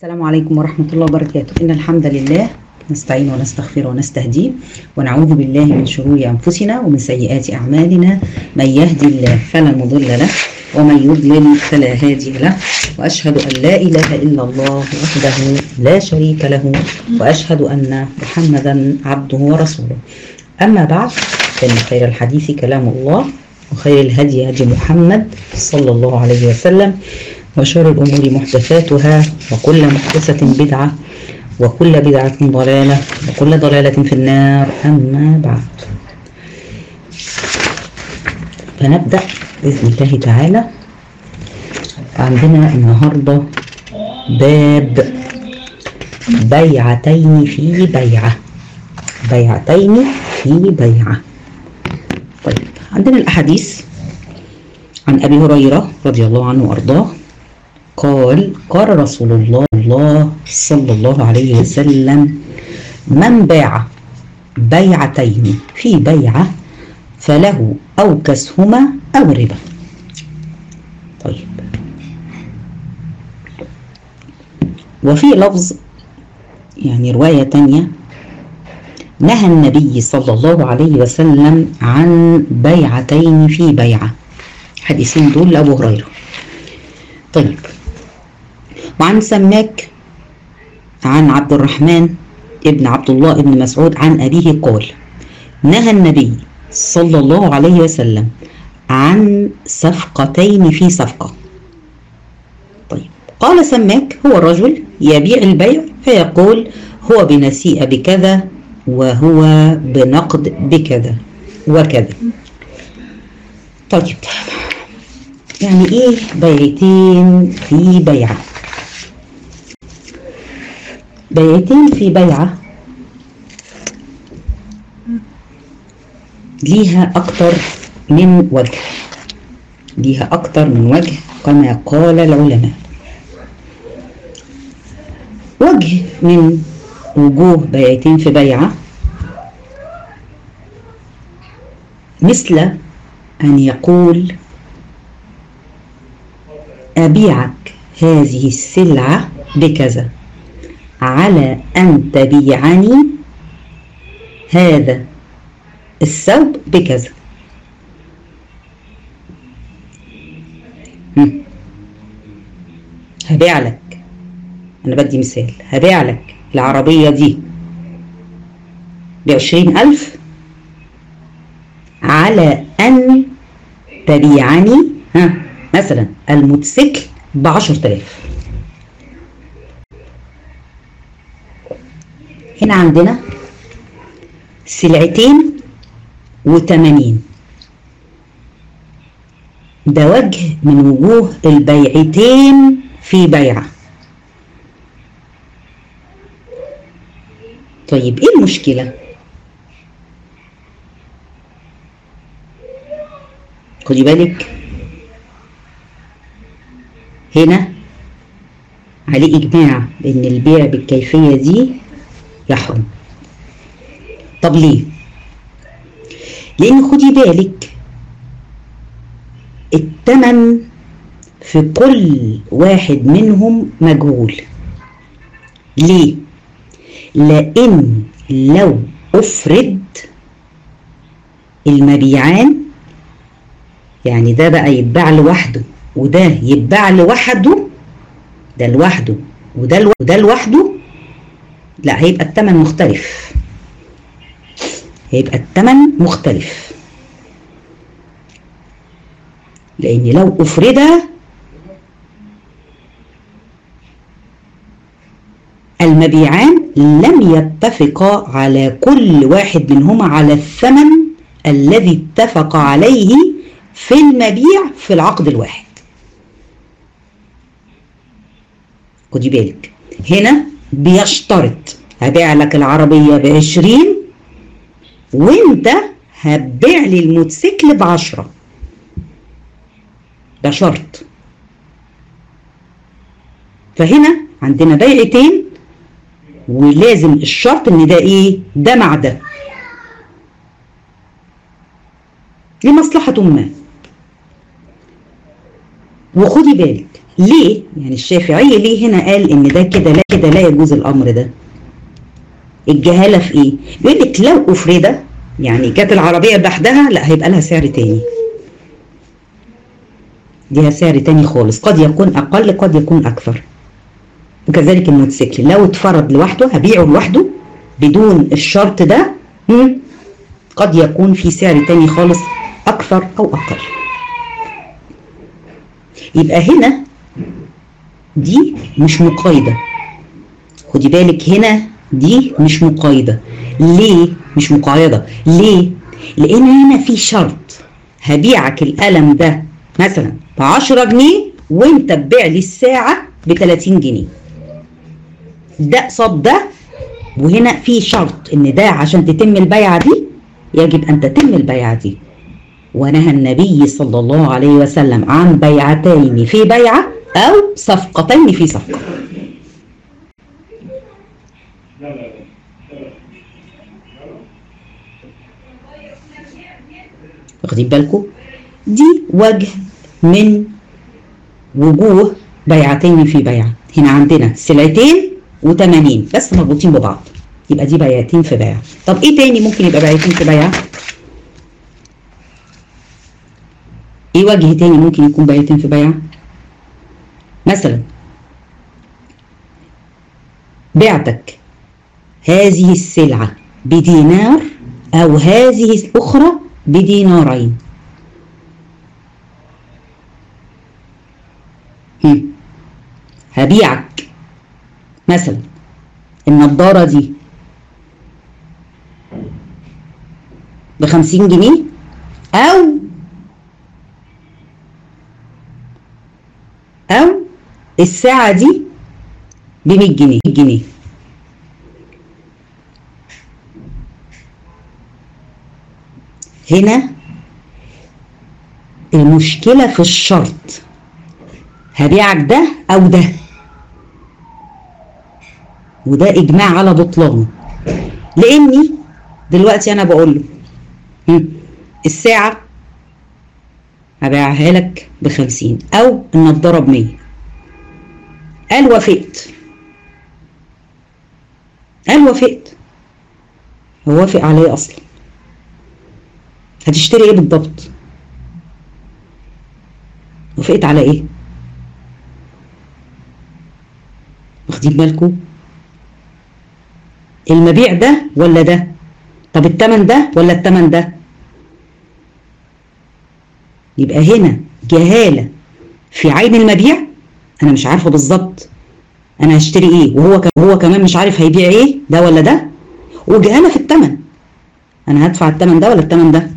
السلام عليكم ورحمة الله وبركاته إن الحمد لله نستعين ونستغفر ونستهديه ونعوذ بالله من شرور أنفسنا ومن سيئات أعمالنا من يهدي الله فلا مضل له ومن يضلل فلا هادي له وأشهد أن لا إله إلا الله وحده لا شريك له وأشهد أن محمدا عبده ورسوله أما بعد فإن خير الحديث كلام الله وخير الهدي هدي محمد صلى الله عليه وسلم وشر الأمور محدثاتها وكل محدثة بدعة وكل بدعة ضلالة وكل ضلالة في النار أما بعد فنبدأ بإذن الله تعالى عندنا النهاردة باب بيعتين في بيعة بيعتين في بيعة طيب عندنا الأحاديث عن أبي هريرة رضي الله عنه وأرضاه قال قال رسول الله الله صلى الله عليه وسلم من باع بيعتين في بيعة فله أو كسهما أو ربا طيب وفي لفظ يعني رواية تانية نهى النبي صلى الله عليه وسلم عن بيعتين في بيعة حديثين دول لأبو هريرة طيب وعن سماك عن عبد الرحمن ابن عبد الله ابن مسعود عن أبيه قال نهى النبي صلى الله عليه وسلم عن صفقتين في صفقة طيب قال سماك هو الرجل يبيع البيع فيقول هو بنسيء بكذا وهو بنقد بكذا وكذا طيب يعني ايه بيعتين في بيعه بيعتين في بيعة ليها أكتر من وجه ليها أكتر من وجه كما قال العلماء وجه من وجوه بيعتين في بيعة مثل أن يقول أبيعك هذه السلعة بكذا على أن تبيعني هذا الثوب بكذا هبيع لك أنا بدي مثال هبيع لك العربية دي بعشرين ألف على أن تبيعني ها مثلا الموتوسيكل بعشر تلاف هنا عندنا سلعتين وتمانين ده وجه من وجوه البيعتين في بيعة طيب ايه المشكلة خدي بالك هنا عليه إجماع بأن البيع بالكيفية دي يحرم طب ليه لان خدي بالك التمن في كل واحد منهم مجهول ليه لان لو افرد المبيعان يعني ده بقى يتباع لوحده وده يتباع لوحده ده لوحده وده وده لوحده لا هيبقى الثمن مختلف هيبقى الثمن مختلف لان لو افرد المبيعان لم يتفقا على كل واحد منهما على الثمن الذي اتفق عليه في المبيع في العقد الواحد خدي بالك هنا بيشترط هبيع لك العربية بعشرين وانت هتبيع لي الموتوسيكل بعشرة ده شرط فهنا عندنا بيعتين ولازم الشرط ان ده ايه ده مع ده لمصلحة ما وخدي بالك ليه يعني الشافعي ليه هنا قال ان ده كده لا كده لا يجوز الامر ده الجهاله في ايه بيقول لك لو افرد يعني كانت العربيه لوحدها لا هيبقى لها سعر تاني ليها سعر تاني خالص قد يكون اقل قد يكون اكثر وكذلك الموتوسيكل لو اتفرد لوحده هبيعه لوحده بدون الشرط ده مم، قد يكون في سعر تاني خالص اكثر او اقل يبقى هنا دي مش مقايضه خدي بالك هنا دي مش مقايضه ليه مش مقايضه ليه لان هنا في شرط هبيعك القلم ده مثلا ب 10 جنيه وانت تبيع لي الساعه ب 30 جنيه ده قصاد ده وهنا في شرط ان ده عشان تتم البيعه دي يجب ان تتم البيعه دي ونهى النبي صلى الله عليه وسلم عن بيعتين في بيعه او صفقتين في صفقه واخدين بالكم دي وجه من وجوه بيعتين في بيعه هنا عندنا سلعتين وتمانين بس مربوطين ببعض يبقى دي بيعتين في بيعه طب ايه تاني ممكن يبقى بيعتين في بيعه ايه وجه تاني ممكن يكون بيعتين في بيعه مثلا بعتك هذه السلعة بدينار أو هذه الأخرى بدينارين هم. هبيعك مثلا النضارة دي بخمسين جنيه أو أو الساعة دي بمية جنيه جنيه هنا المشكلة في الشرط هبيعك ده أو ده وده إجماع على بطلانه لأني دلوقتي أنا بقول له هم، الساعة هبيعها لك بخمسين أو النضارة بمية قال وافقت قال وافقت هو وافق عليه أصلا هتشتري ايه بالضبط وافقت على ايه واخدين بالكم المبيع ده ولا ده طب التمن ده ولا التمن ده يبقى هنا جهالة في عين المبيع انا مش عارفة بالظبط انا هشتري ايه وهو ك- هو كمان مش عارف هيبيع ايه ده ولا ده وجهالة في التمن انا هدفع التمن ده ولا التمن ده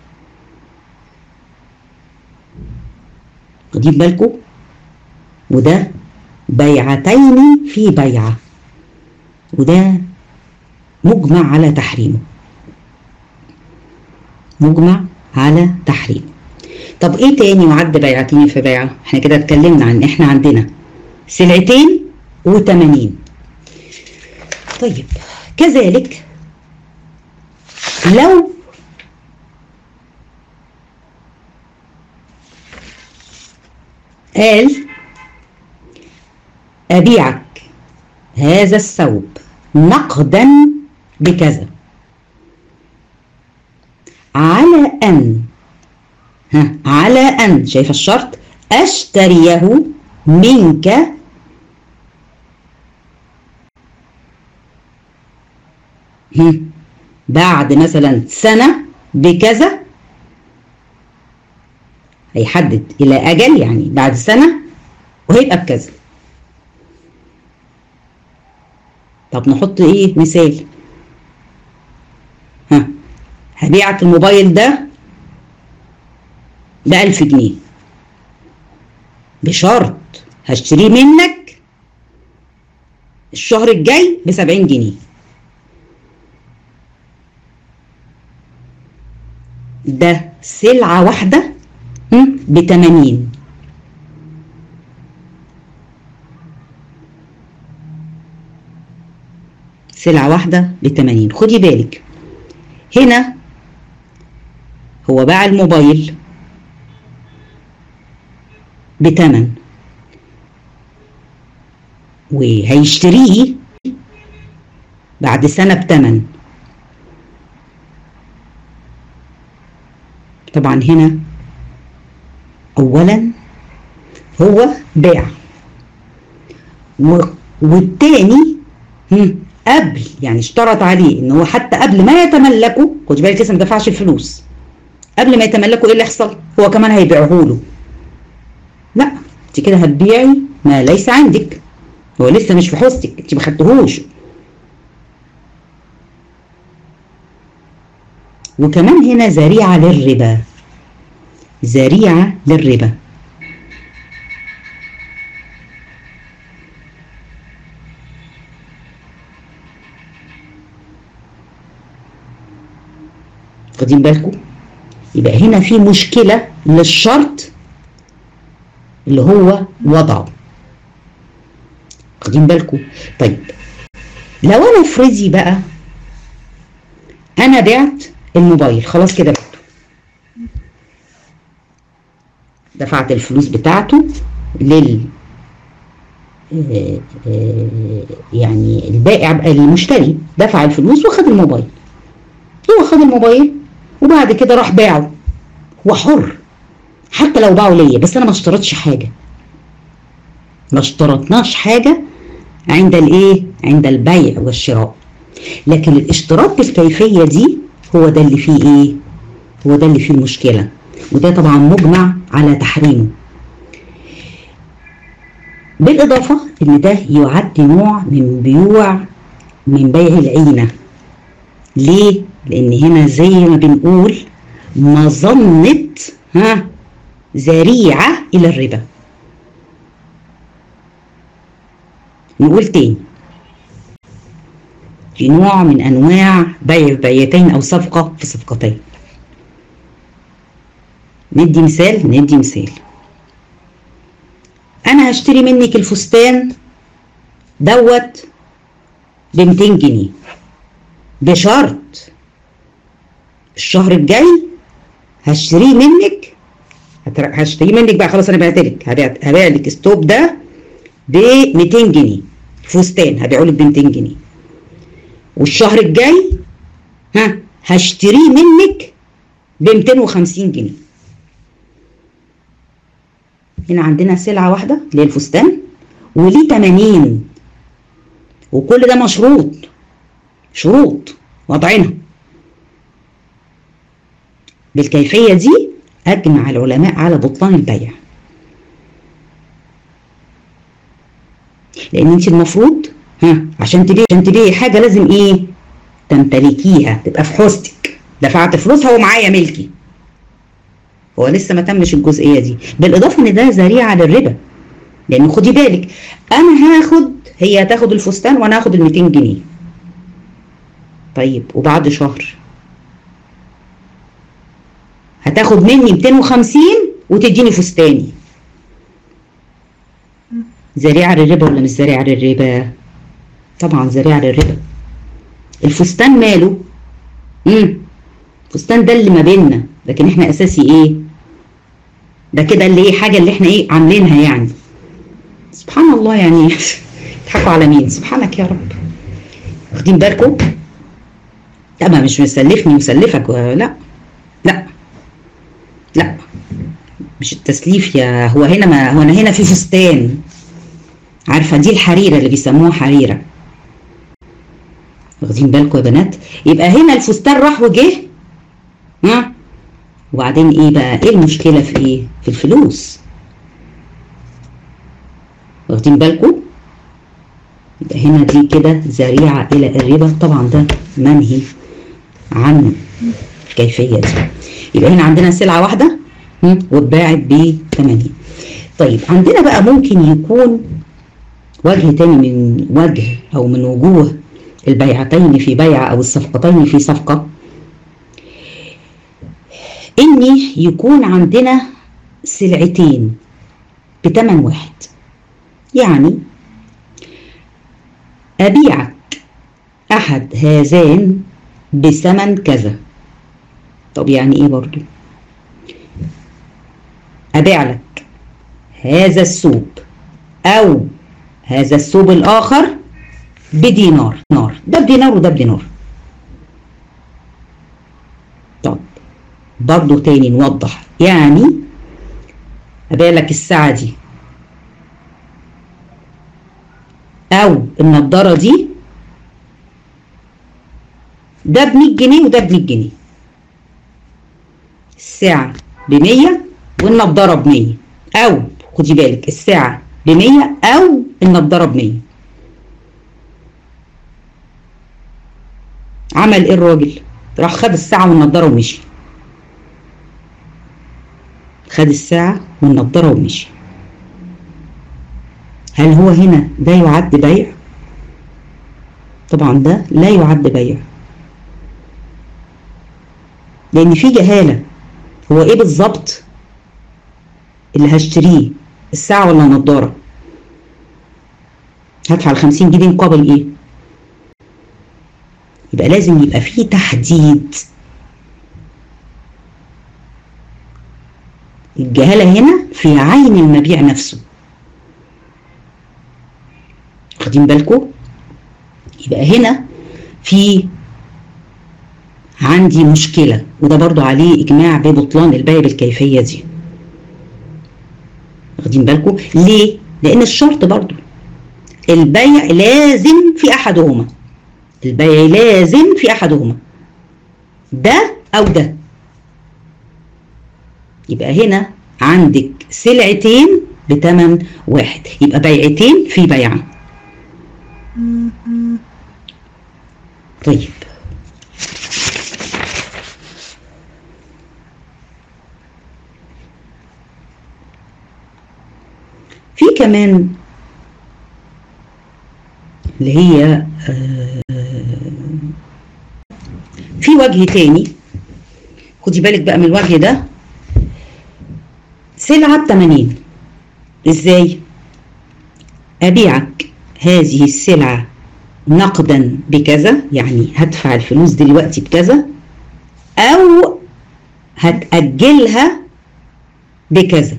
واخدين بالكم وده بيعتين في بيعة وده مجمع على تحريمه مجمع على تحريمه طب ايه تاني وعد بيعتين في بيعة احنا كده اتكلمنا عن احنا عندنا سلعتين وتمانين طيب كذلك لو قال أبيعك هذا الثوب نقدا بكذا على أن ها على أن شايف الشرط أشتريه منك هم، بعد مثلا سنة بكذا هيحدد إلى أجل يعني بعد سنة وهيبقى بكذا طب نحط إيه مثال ها هبيعك الموبايل ده بألف جنيه بشرط هشتريه منك الشهر الجاي بسبعين جنيه ده سلعة واحدة بتمانين سلعة واحدة بتمانين خدي بالك هنا هو باع الموبايل بتمن وهيشتريه بعد سنة بتمن طبعا هنا أولا هو باع و- والتاني هم، قبل يعني اشترط عليه ان هو حتى قبل ما يتملكه خد بالك لسه ما دفعش الفلوس قبل ما يتملكه ايه اللي يحصل؟ هو كمان هيبيعه له لا انت كده هتبيعي ما ليس عندك هو لسه مش في حوزتك انت ما خدتهوش وكمان هنا ذريعة للربا ذريعة للربا واخدين بالكم يبقى هنا في مشكلة للشرط اللي هو وضعه واخدين بالكم طيب لو انا افرضي بقى انا بعت الموبايل خلاص كده بعته دفعت الفلوس بتاعته لل آه، آه، يعني البائع المشتري دفع الفلوس وخد الموبايل هو خد الموبايل وبعد كده راح باعه هو حر حتى لو باعه ليا بس انا ما اشترطش حاجه ما اشترطناش حاجه عند الايه عند البيع والشراء لكن الاشتراط بالكيفيه دي هو ده اللي فيه ايه هو ده اللي فيه المشكله وده طبعا مجمع على تحريمه بالاضافه ان ده يعد نوع من بيوع من بيع العينه ليه لان هنا زي ما بنقول مظنه ها ذريعه الى الربا نقول تاني في نوع من انواع بيع بيعتين او صفقه في صفقتين ندي مثال ندي مثال انا هشتري منك الفستان دوت ب 200 جنيه بشرط الشهر الجاي هشتريه منك هتر- هشتريه منك بقى خلاص انا بعتلك هبيع هبيع لك ستوب ده ب 200 جنيه فستان هبيعه لك ب 200 جنيه والشهر الجاي ها هشتريه منك ب 250 جنيه هنا عندنا سلعة واحدة اللي هي الفستان وليه 80 وكل ده مشروط شروط وضعنا بالكيفية دي أجمع العلماء على بطلان البيع لأن أنت المفروض ها عشان تبيعي عشان تبيعي حاجة لازم إيه تمتلكيها تبقى في حوزتك دفعت فلوسها ومعايا ملكي هو لسه ما تمش الجزئية دي بالإضافة إن ده ذريعة للربا لأن خدي بالك أنا هاخد هي هتاخد الفستان وأنا هاخد ال 200 جنيه طيب وبعد شهر هتاخد مني 250 وتديني فستاني ذريعة للربا ولا مش ذريعة للربا؟ طبعا ذريعة للربا الفستان ماله؟ امم الفستان ده اللي ما بيننا لكن احنا اساسي ايه؟ ده كده اللي ايه حاجة اللي احنا ايه عاملينها يعني سبحان الله يعني تضحكوا على مين؟ سبحانك يا رب واخدين بالكم؟ طبعا مش مسلفني مسلفك و- لا لا لا مش التسليف يا هو هنا ما هو انا هنا في فستان عارفه دي الحريره اللي بيسموها حريره واخدين بالكم يا بنات يبقى هنا الفستان راح وجه ها وبعدين ايه بقى ايه المشكله في ايه في الفلوس واخدين بالكم يبقى هنا دي كده ذريعه الى الربا طبعا ده منهي عن الكيفيه دي يبقى هنا عندنا سلعه واحده هم، واتباعت ب 80 طيب عندنا بقى ممكن يكون وجه تاني من وجه او من وجوه البيعتين في بيعه او الصفقتين في صفقه ان يكون عندنا سلعتين بتمن واحد يعني ابيعك احد هذان بثمن كذا طب يعني ايه برضو ابيع لك هذا الثوب او هذا الثوب الآخر بدينار نار ده بدينار وده بدينار طب برضو تاني نوضح يعني أبالك الساعة دي أو النضارة دي ده ب 100 جنيه وده ب 100 جنيه الساعة ب 100 والنضارة ب 100 أو خدي بالك الساعة ب 100 أو النضارة ب 100 عمل إيه الراجل؟ راح خد الساعة والنضارة ومشي خد الساعة والنضارة ومشي هل هو هنا ده يعد بيع؟ طبعا ده لا يعد بيع لأن في جهالة هو إيه بالظبط اللي هشتريه الساعة ولا النضارة؟ هدفع ال 50 جنيه مقابل إيه؟ يبقى لازم يبقى فيه تحديد الجهالة هنا في عين المبيع نفسه واخدين بالكم يبقى هنا في عندي مشكلة وده برضو عليه إجماع ببطلان البيع بالكيفية دي واخدين بالكم ليه؟ لأن الشرط برضو البيع لازم في أحدهما البيع لازم في أحدهما ده أو ده يبقى هنا عندك سلعتين بتمن واحد يبقى بيعتين في بيعة طيب في كمان اللي هي في وجه تاني خدي بالك بقى من الوجه ده سلعة بتمانين ازاي ابيعك هذه السلعة نقدا بكذا يعني هدفع الفلوس دلوقتي بكذا او هتأجلها بكذا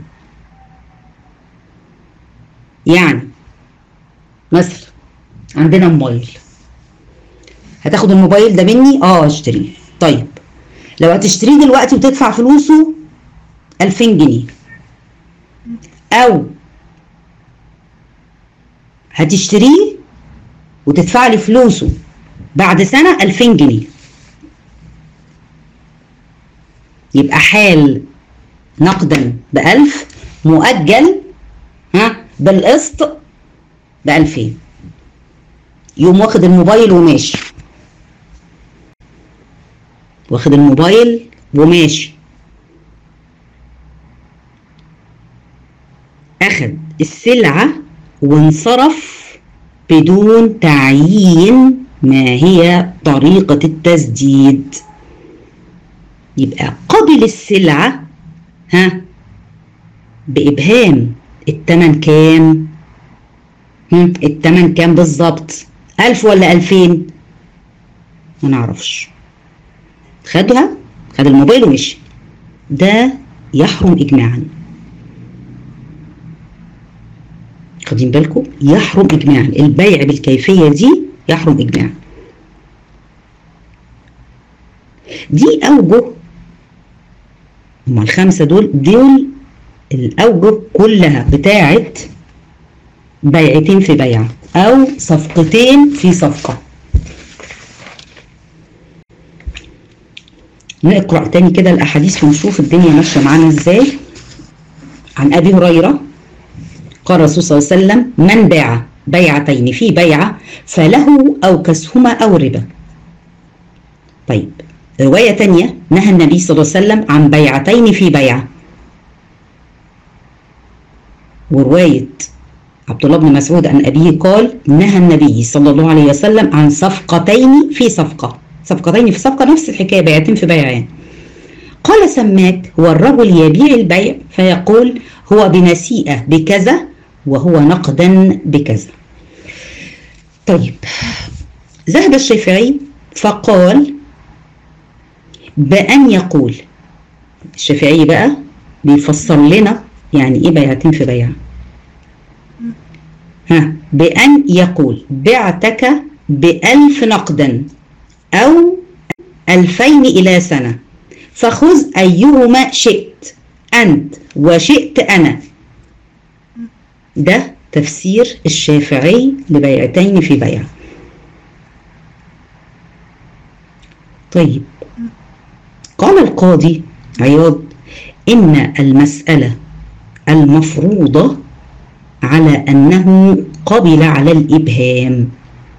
يعني مثلا عندنا موبايل هتاخد الموبايل ده مني اه اشتريه طيب لو هتشتريه دلوقتي وتدفع فلوسه 2000 جنيه او هتشتريه وتدفع لي فلوسه بعد سنة 2000 جنيه يبقى حال نقدا بألف مؤجل ها بالقسط بألفين يقوم واخد الموبايل وماشي واخد الموبايل وماشي أخد السلعة وانصرف بدون تعيين ما هي طريقة التسديد يبقى قبل السلعة ها بإبهام التمن كام هم، التمن كام بالظبط ألف ولا ألفين ما نعرفش خدها خد الموبايل ومشي ده يحرم إجماعا خدين بالكم يحرم إجماعا البيع بالكيفية دي يحرم إجماعا دي أوجه هما الخمسة دول دول الأوجه كلها بتاعت بيعتين في بيعة أو صفقتين في صفقة نقرأ تاني كده الأحاديث ونشوف الدنيا ماشية معانا إزاي عن أبي هريرة قال الرسول صلى الله عليه وسلم من باع بيعتين في بيعة فله أو كسهما أو ربا طيب رواية تانية نهى النبي صلى الله عليه وسلم عن بيعتين في بيعة ورواية عبد الله بن مسعود عن أبيه قال نهى النبي صلى الله عليه وسلم عن صفقتين في صفقة صفقتين في صفقة نفس الحكاية بيعتين في بيعين قال سماك هو الرجل يبيع البيع فيقول هو بنسيئة بكذا وهو نقدا بكذا طيب ذهب الشافعي فقال بأن يقول الشافعي بقى بيفسر لنا يعني ايه بيعتين في بيع ها بأن يقول بعتك بألف نقدا أو ألفين إلى سنة فخذ أيهما شئت أنت وشئت أنا ده تفسير الشافعي لبيعتين في بيع طيب قال القاضي عياض إن المسألة المفروضة على أنه قبل على الإبهام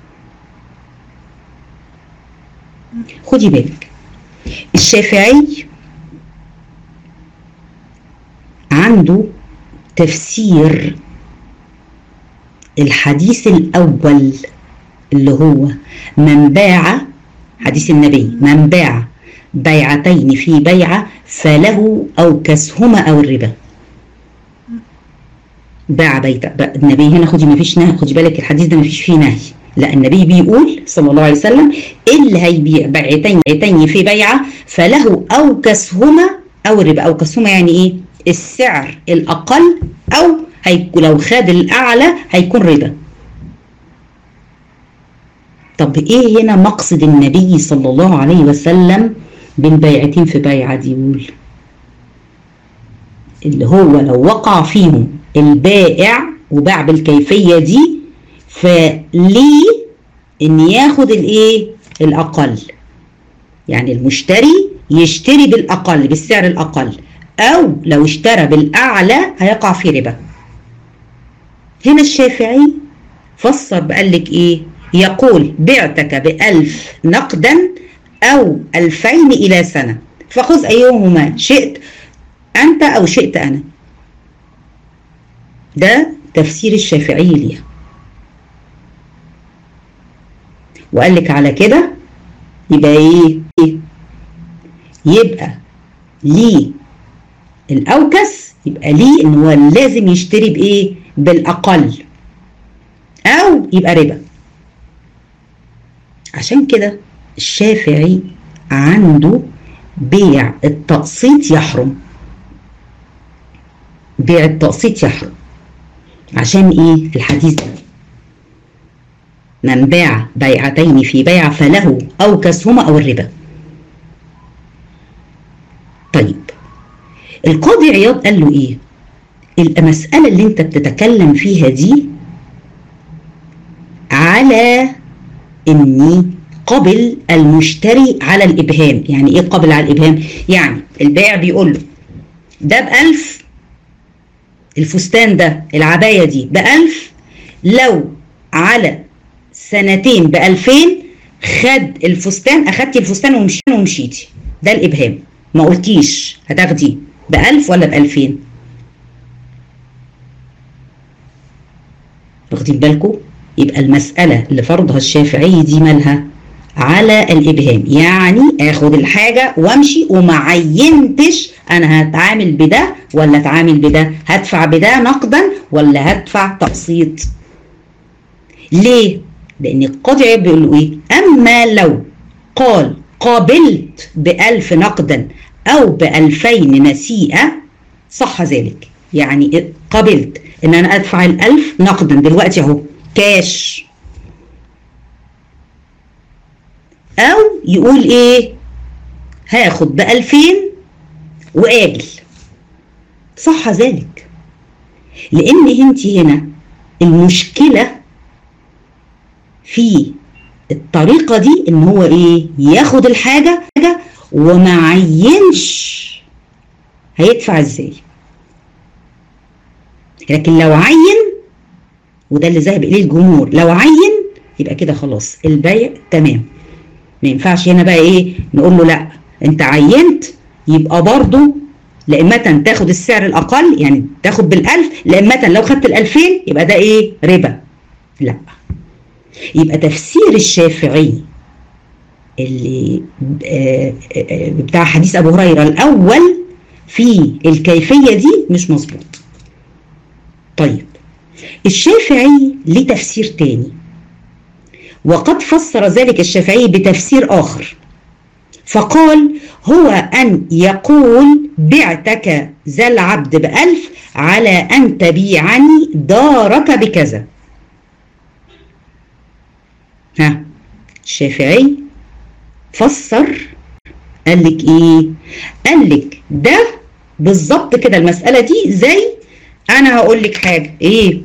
خدي بالك الشافعي عنده تفسير الحديث الأول اللي هو من باع حديث النبي من باع بيعتين في بيعة فله أو كسهما أو الربا باع بيت النبي هنا خدي ما فيش نهي خدي بالك الحديث ده ما فيش فيه نهي لا النبي بيقول صلى الله عليه وسلم اللي هيبيع بيعتين بيعتين في بيعة فله أو كسهما أو الربا أو كسهما يعني إيه السعر الأقل أو هيكون لو خد الأعلى هيكون ربا طب إيه هنا مقصد النبي صلى الله عليه وسلم بالبيعتين في بيعة دي يقول اللي هو لو وقع فيهم البائع وباع بالكيفية دي فليه ان ياخد الايه الاقل يعني المشتري يشتري بالاقل بالسعر الاقل او لو اشترى بالاعلى هيقع في ربا هنا الشافعي فسر بقال لك ايه يقول بعتك بألف نقدا او ألفين الى سنة فخذ ايهما شئت انت او شئت انا ده تفسير الشافعي ليها وقال لك على كده يبقى ايه يبقى ليه الاوكس يبقى ليه ان هو لازم يشتري بايه بالاقل او يبقى ربا عشان كده الشافعي عنده بيع التقسيط يحرم بيع التقسيط يحرم عشان ايه الحديث ده من باع بيعتين في بيع فله او كسهما او الربا طيب القاضي عياض قال له ايه المسألة اللي انت بتتكلم فيها دي على اني قبل المشتري على الابهام يعني ايه قبل على الابهام يعني البائع بيقول له ده بألف الفستان ده العباية دي بألف لو على سنتين بألفين خد الفستان أخدتي الفستان ومشي ومشيتي ده الإبهام ما قلتيش هتاخدي بألف ولا بألفين واخدين بالكم يبقى المسألة اللي فرضها الشافعي دي مالها على الإبهام يعني آخد الحاجة وامشي وما عينتش أنا هتعامل بده ولا اتعامل بده هدفع بده نقدا ولا هدفع تقسيط ليه؟ لأن القاضي بيقول له إيه؟ أما لو قال قابلت بألف نقدا أو بألفين نسيئة صح ذلك يعني قبلت إن أنا أدفع الألف نقدا دلوقتي أهو كاش أو يقول إيه؟ هاخد بألفين وآجل صح ذلك لأن أنت هنا المشكلة في الطريقة دي ان هو ايه ياخد الحاجة وما عينش هيدفع ازاي لكن لو عين وده اللي ذهب اليه الجمهور لو عين يبقى كده خلاص البيع تمام ما ينفعش هنا بقى ايه نقول له لا انت عينت يبقى برضه لإمة تاخد السعر الأقل يعني تاخد بالألف لإمة لو خدت الألفين يبقى ده إيه ربا لا يبقى تفسير الشافعي اللي بتاع حديث ابو هريره الاول في الكيفيه دي مش مظبوط طيب الشافعي ليه تفسير تاني وقد فسر ذلك الشافعي بتفسير اخر فقال هو ان يقول بعتك ذا العبد بألف على ان تبيعني دارك بكذا ها الشافعي فسر قال لك ايه قال لك ده بالظبط كده المسألة دي زي انا هقول لك حاجة ايه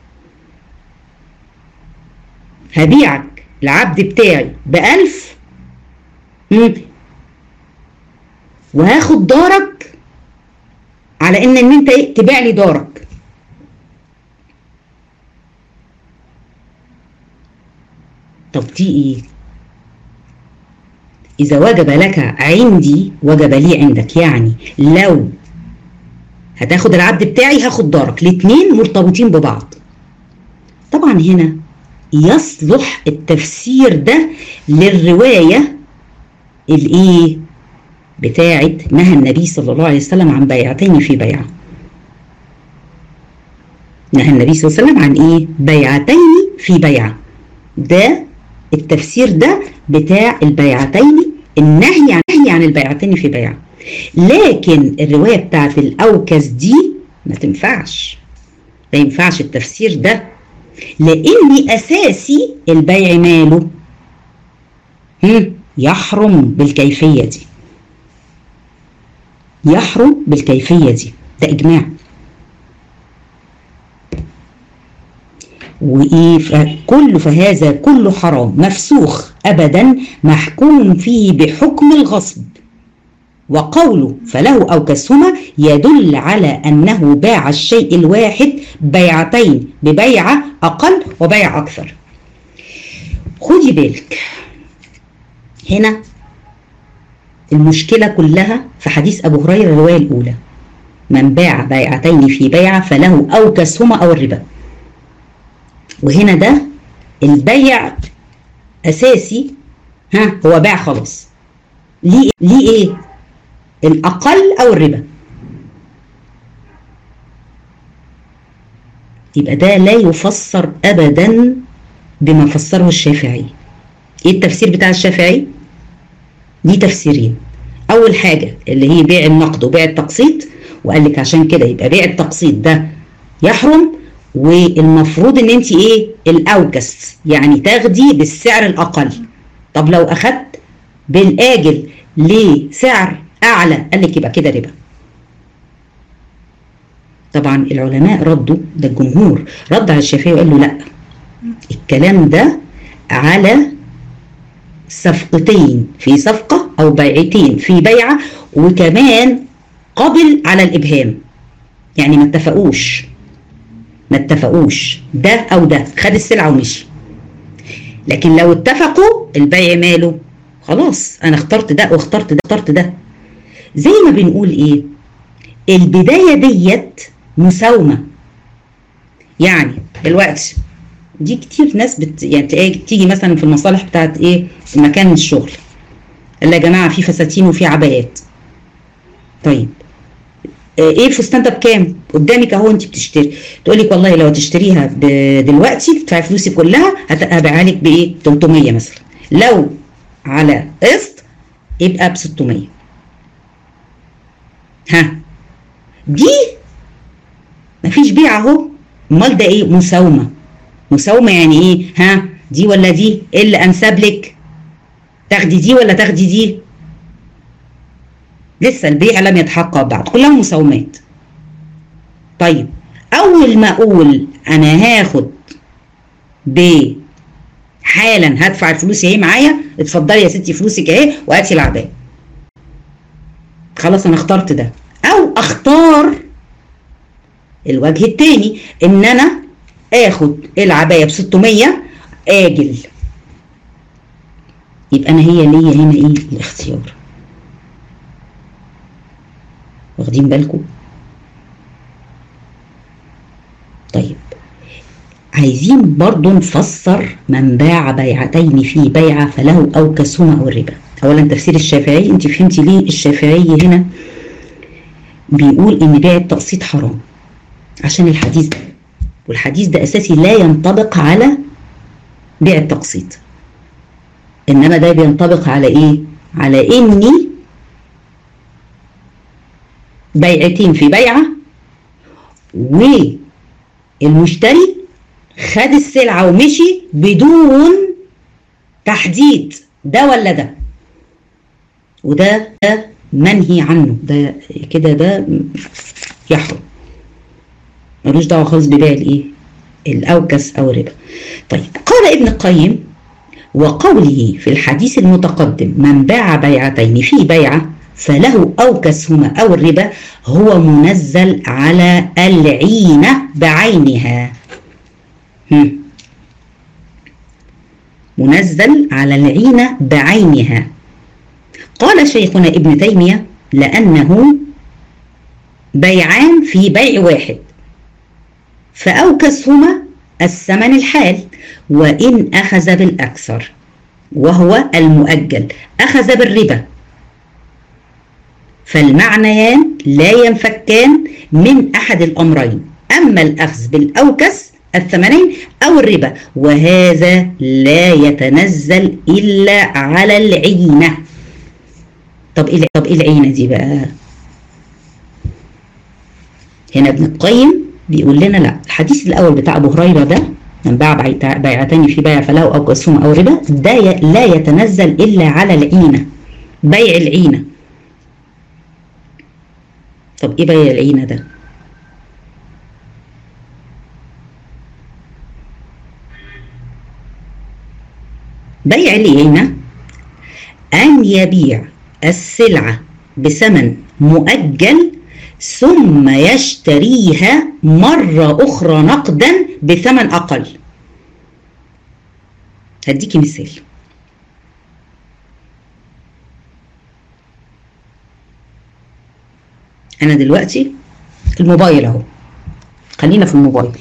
هبيعك العبد بتاعي بألف مم. وهاخد دارك على ان ان انت ايه تبيع لي دارك طب دي ايه اذا وجب لك عندي وجب لي عندك يعني لو هتاخد العبد بتاعي هاخد دارك الاتنين مرتبطين ببعض طبعا هنا يصلح التفسير ده للرواية الايه بتاعت نهى النبي صلى الله عليه وسلم عن بيعتين في بيعة نهى النبي صلى الله عليه وسلم عن ايه بيعتين في بيعة ده التفسير ده بتاع البيعتين النهي عن النهي عن البيعتين في بيعة لكن الرواية بتاعت الأوكس دي ما تنفعش ما ينفعش التفسير ده لأن أساسي البيع ماله هم يحرم بالكيفية دي يحرم بالكيفية دي ده إجماع وإيه كل فهذا كله حرام مفسوخ أبدا محكوم فيه بحكم الغصب وقوله فله أو كسهما يدل على أنه باع الشيء الواحد بيعتين ببيعة أقل وبيع أكثر خدي بالك هنا المشكلة كلها في حديث أبو هريرة الرواية الأولى من باع بيعتين في بيعة فله أو كسهما أو الربا وهنا ده البيع أساسي ها هو باع خلاص ليه ليه إيه الأقل أو الربا يبقى ده لا يفسر أبدا بما فسره الشافعي إيه التفسير بتاع الشافعي؟ دي تفسيرين أول حاجة اللي هي بيع النقد وبيع التقسيط وقال لك عشان كده يبقى بيع التقسيط ده يحرم والمفروض ان انت ايه الاوكس يعني تاخدي بالسعر الاقل طب لو اخدت بالاجل لسعر اعلى قال لك يبقى كده ربا طبعا العلماء ردوا ده الجمهور رد على الشافعي وقال له لا الكلام ده على صفقتين في صفقة أو بيعتين في بيعة وكمان قبل على الإبهام يعني ما اتفقوش ما اتفقوش ده أو ده خد السلعة ومشي لكن لو اتفقوا البيع ماله خلاص أنا اخترت ده واخترت ده اخترت ده زي ما بنقول إيه البداية ديت مساومة يعني دلوقتي دي كتير ناس بت يعني تلاقي تيجي مثلا في المصالح بتاعت ايه مكان الشغل اللي يا جماعه في فساتين وفي عبايات طيب ايه الفستان ده بكام قدامك اهو انت بتشتري تقول لك والله لو تشتريها دلوقتي تدفعي فلوسي كلها هبيعها لك بايه 300 مثلا لو على قسط يبقى ب 600 ها دي مفيش بيع اهو امال ده ايه مساومه مساومة يعني ايه ها دي ولا دي ايه اللي انسب لك تاخدي دي ولا تاخدي دي لسه البيع لم يتحقق بعد كلها مساومات طيب اول ما اقول انا هاخد ب حالا هدفع الفلوس اهي معايا اتفضلي يا ستي فلوسك اهي وهاتي العباية خلاص انا اخترت ده او اختار الوجه التاني ان انا اخد العبايه ب 600 اجل يبقى انا هي ليا هنا ايه الاختيار واخدين بالكم طيب عايزين برضو نفسر من باع بيعتين في بيعة فله أو كسهما أو الربا أولا تفسير الشافعي أنت فهمتي ليه الشافعي هنا بيقول إن بيع التقسيط حرام عشان الحديث ده والحديث ده اساسي لا ينطبق على بيع التقسيط انما ده بينطبق على ايه على اني بيعتين في بيعه والمشتري خد السلعه ومشي بدون تحديد ده ولا ده وده ده منهي عنه ده كده ده يحرم ملوش دعوه خالص ببيع الايه الاوكس او الربا طيب قال ابن القيم وقوله في الحديث المتقدم من باع بيعتين في بيعه فله اوكسهما او الربا هو منزل على العينه بعينها هم. منزل على العينه بعينها قال شيخنا ابن تيميه لانه بيعان في بيع واحد فأوكسهما الثمن الحال وإن أخذ بالأكثر وهو المؤجل أخذ بالربا فالمعنيان لا ينفكان من أحد الأمرين أما الأخذ بالأوكس الثمنين أو الربا وهذا لا يتنزل إلا على العينة طب إيه طب إيه العينة دي بقى؟ هنا ابن القيم بيقول لنا لا الحديث الاول بتاع ابو هريره ده من باع بيعتين في بيع فله او قسم او ربا ده لا يتنزل الا على العينه بيع العينه طب ايه بيع العينه ده بيع العينه ان يبيع السلعه بثمن مؤجل ثم يشتريها مرة أخرى نقدا بثمن أقل هديكي مثال أنا دلوقتي الموبايل أهو خلينا في الموبايل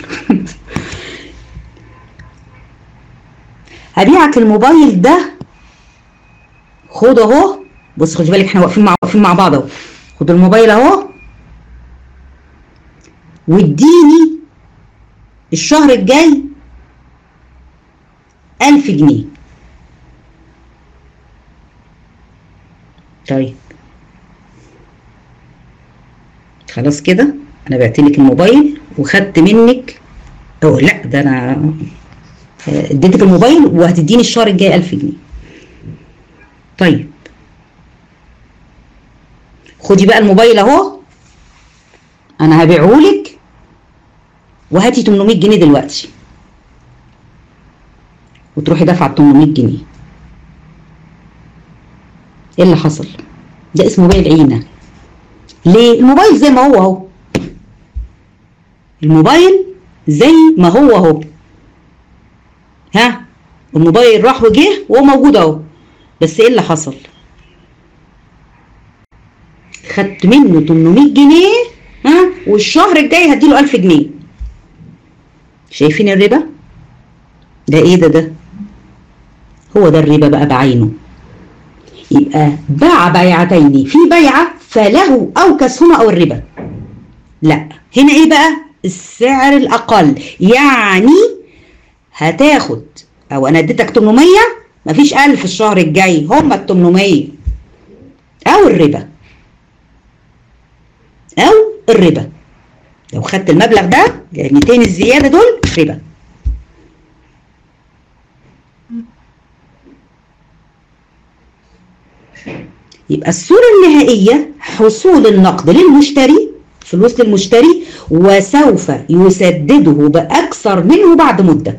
هبيعك الموبايل ده خد اهو بص خدي بالك احنا واقفين مع واقفين مع بعض اهو خد الموبايل اهو واديني الشهر الجاي ألف جنيه طيب خلاص كده انا بعتلك الموبايل وخدت منك او لا ده انا اديتك الموبايل وهتديني الشهر الجاي ألف جنيه طيب خدي بقى الموبايل اهو انا هبيعهولك وهاتي 800 جنيه دلوقتي وتروحي دافعه 800 جنيه ايه اللي حصل ده اسمه بيع العينه ليه الموبايل زي ما هو اهو الموبايل زي ما هو اهو ها الموبايل راح وجه وهو موجود اهو بس ايه اللي حصل خدت منه 800 جنيه ها والشهر الجاي هديله 1000 جنيه شايفين الربا ده ايه ده ده هو ده الربا بقى بعينه يبقى باع بيعتين في بيعة فله أو كسهما أو الربا لا هنا ايه بقى السعر الأقل يعني هتاخد أو أنا اديتك 800 مفيش 1000 الشهر الجاي هما ال 800 أو الربا أو الربا لو خدت المبلغ ده 200 الزيادة دول ربا يبقى الصورة النهائية حصول النقد للمشتري فلوس للمشتري وسوف يسدده بأكثر منه بعد مدة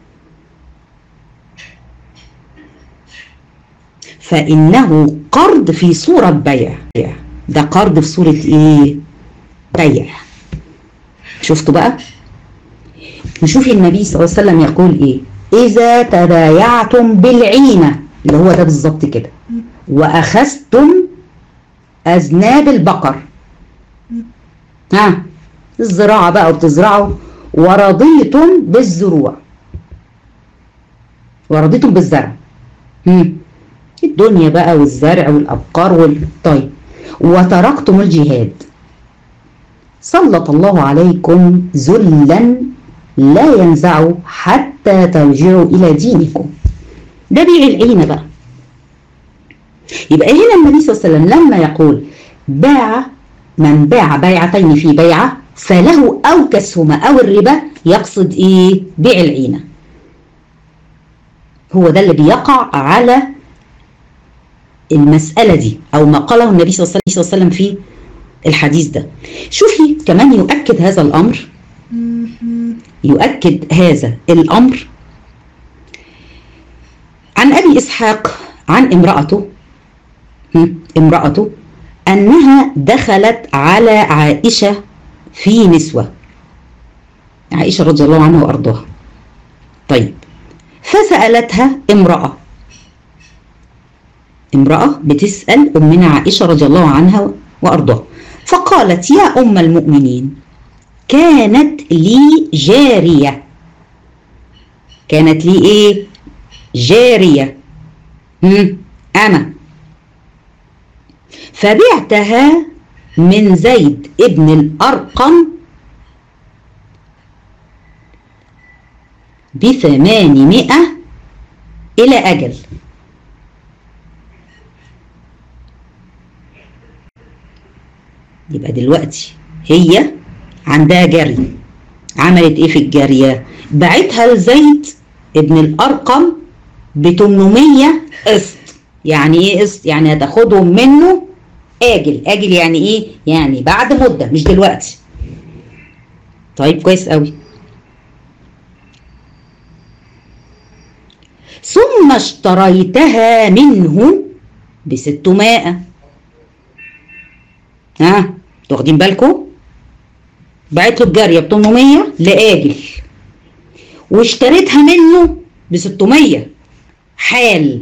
فإنه قرض في صورة بيع ده قرض في صورة إيه؟ بيع شفتوا بقى؟ نشوف النبي صلى الله عليه وسلم يقول إيه؟ إذا تبايعتم بالعينة اللي هو ده بالظبط كده وأخذتم أذناب البقر ها الزراعة بقى وبتزرعوا ورضيتم بالزروع ورضيتم بالزرع مم. الدنيا بقى والزرع والأبقار وال... طيب وتركتم الجهاد سلط الله عليكم ذلا لا ينزع حتى ترجعوا إلى دينكم ده بيع العينة بقى يبقى هنا النبي صلى الله عليه وسلم لما يقول باع من باع بيعتين في بيعة فله أو كسهما أو الربا يقصد إيه؟ بيع العينة هو ده اللي بيقع على المسألة دي أو ما قاله النبي صلى الله عليه وسلم في الحديث ده شوفي كمان يؤكد هذا الأمر يؤكد هذا الأمر عن أبي إسحاق عن امرأته امرأته أنها دخلت على عائشة في نسوة عائشة رضي الله عنها وأرضاها طيب فسألتها امرأة امرأة بتسأل أمنا عائشة رضي الله عنها وأرضاها فقالت يا أم المؤمنين كانت لي جارية كانت لي إيه جارية مم. أنا فبعتها من زيد ابن الأرقم بثمانمائة إلى أجل يبقى دلوقتي هي عندها جري عملت ايه في الجارية بعتها لزيد ابن الأرقم ب 800 قسط يعني ايه قسط يعني هتاخدهم منه آجل آجل يعني ايه يعني بعد مدة مش دلوقتي طيب كويس قوي ثم اشتريتها منه ب 600 ها واخدين بالكم بعت له الجاريه ب 800 لاجل واشتريتها منه ب 600 حال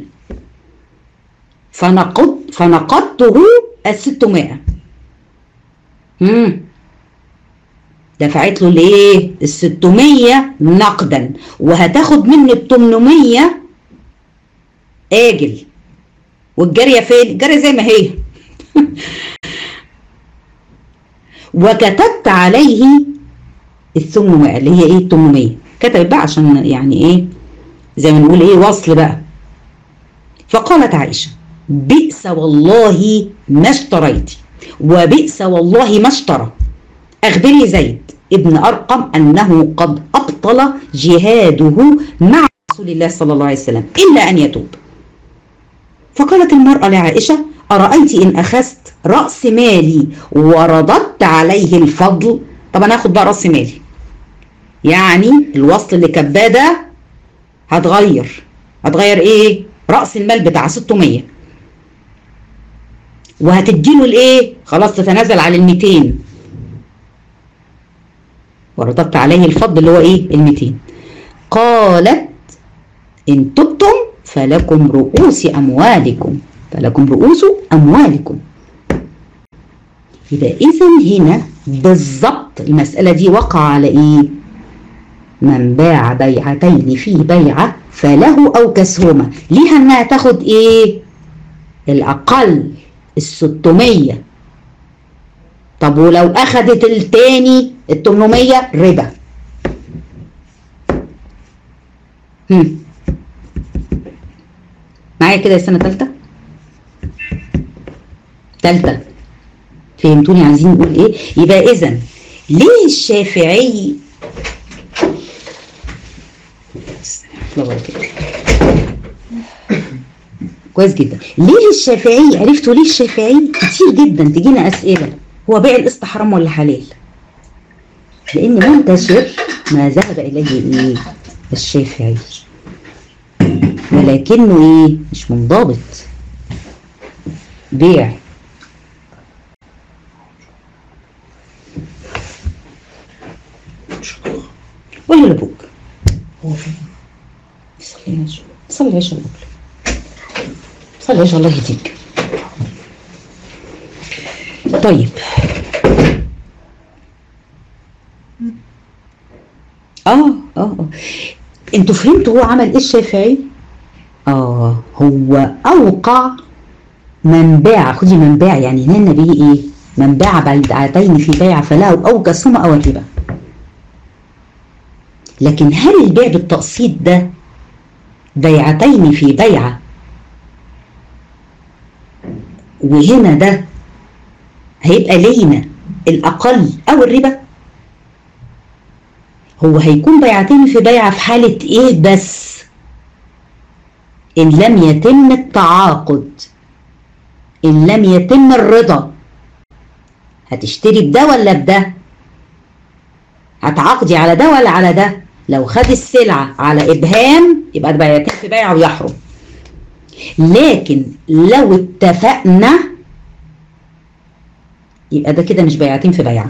فنقض فنقضته ال 600 امم دفعت له الايه ال 600 نقدا وهتاخد مني ال 800 اجل والجاريه فين الجاريه زي ما هي وكتبت عليه الثمنمائة اللي هي ايه الثمنمية كتبت بقى عشان يعني ايه زي ما نقول ايه وصل بقى فقالت عائشة بئس والله ما اشتريت وبئس والله ما اشترى أخبري زيد ابن أرقم أنه قد أبطل جهاده مع رسول الله صلى الله عليه وسلم إلا أن يتوب فقالت المرأة لعائشة أرأيت إن أخذت رأس مالي ورددت عليه الفضل طب أنا هاخد بقى رأس مالي يعني الوصل اللي كباه ده هتغير هتغير إيه رأس المال بتاع 600 وهتديله الإيه خلاص تتنازل على ال 200 ورددت عليه الفضل اللي هو إيه ال 200 قالت إن تبتم فلكم رؤوس أموالكم فلكم رؤوس أموالكم يبقى إذا هنا بالظبط المسألة دي وقع على إيه؟ من باع بيعتين في بيعة فله أو كسهما ليها إنها تاخد إيه؟ الأقل الستمية طب ولو أخدت التاني التمنمية ربا هم. معايا كده السنة تالتة؟ تالتة فهمتوني عايزين نقول ايه يبقى اذا ليه الشافعي كويس جدا ليه الشافعي عرفتوا ليه الشافعي كتير جدا تجينا اسئله هو بيع القسط حرام ولا حلال لان منتشر ما ذهب اليه ايه الشافعي ولكنه ايه مش منضبط بيع قول لابوك هو فين؟ صلي يا شو صلي يا شو صلي يا شو الله يهديك طيب اه اه اه انتوا فهمتوا هو عمل ايه الشافعي؟ اه هو اوقع من باع خدي من باع يعني هنا النبي ايه؟ من باع بيعتين في بيع فله او كسهما او الربا لكن هل البيع بالتقسيط ده بيعتين في بيعة وهنا ده هيبقى لينا الأقل أو الربا هو هيكون بيعتين في بيعة في حالة إيه بس إن لم يتم التعاقد إن لم يتم الرضا هتشتري بده ولا بده هتعاقدي على ده ولا على ده لو خد السلعة على إبهام يبقى ده بيتم في بيع ويحرم لكن لو اتفقنا يبقى ده كده مش بيعتين في بيع